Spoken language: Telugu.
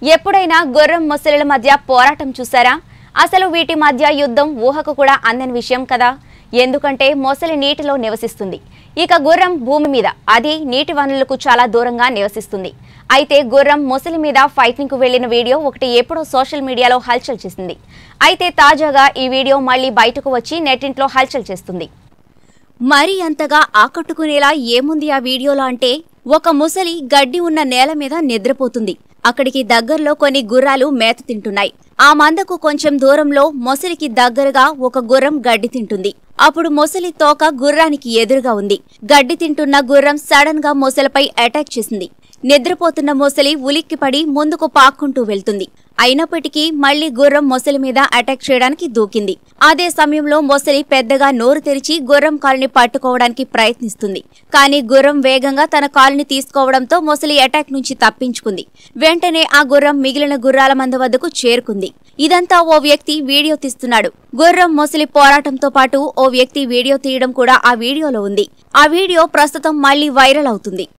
ఎప్పుడైనా గుర్రం మొసలుల మధ్య పోరాటం చూసారా అసలు వీటి మధ్య యుద్ధం ఊహకు కూడా అందని విషయం కదా ఎందుకంటే మొసలి నీటిలో నివసిస్తుంది ఇక గుర్రం భూమి మీద అది నీటి వనరులకు చాలా దూరంగా నివసిస్తుంది అయితే గుర్రం మొసలి మీద ఫైటింగ్ కు వెళ్లిన వీడియో ఒకటి ఎప్పుడో సోషల్ మీడియాలో హల్చల్ చేసింది అయితే తాజాగా ఈ వీడియో మళ్ళీ బయటకు వచ్చి నెట్టింట్లో హల్చల్ చేస్తుంది మరీ అంతగా ఆకట్టుకునేలా ఏముంది ఆ వీడియోలో అంటే ఒక ముసలి గడ్డి ఉన్న నేల మీద నిద్రపోతుంది అక్కడికి దగ్గరలో కొన్ని గుర్రాలు మేత తింటున్నాయి ఆ మందకు కొంచెం దూరంలో మొసలికి దగ్గరగా ఒక గుర్రం గడ్డి తింటుంది అప్పుడు మొసలి తోక గుర్రానికి ఎదురుగా ఉంది గడ్డి తింటున్న గుర్రం సడన్ గా మొసలిపై అటాక్ చేసింది నిద్రపోతున్న మొసలి ఉలిక్కిపడి ముందుకు పాక్కుంటూ వెళ్తుంది అయినప్పటికీ మళ్లీ గుర్రం మొసలి మీద అటాక్ చేయడానికి దూకింది అదే సమయంలో మొసలి పెద్దగా నోరు తెరిచి గుర్రం కాలుని పట్టుకోవడానికి ప్రయత్నిస్తుంది కానీ గుర్రం వేగంగా తన కాలుని తీసుకోవడంతో మొసలి అటాక్ నుంచి తప్పించుకుంది వెంటనే ఆ గుర్రం మిగిలిన గుర్రాల మంద వద్దకు చేరుకుంది ఇదంతా ఓ వ్యక్తి వీడియో తీస్తున్నాడు గుర్రం మొసలి పోరాటంతో పాటు ఓ వ్యక్తి వీడియో తీయడం కూడా ఆ వీడియోలో ఉంది ఆ వీడియో ప్రస్తుతం మళ్లీ వైరల్ అవుతుంది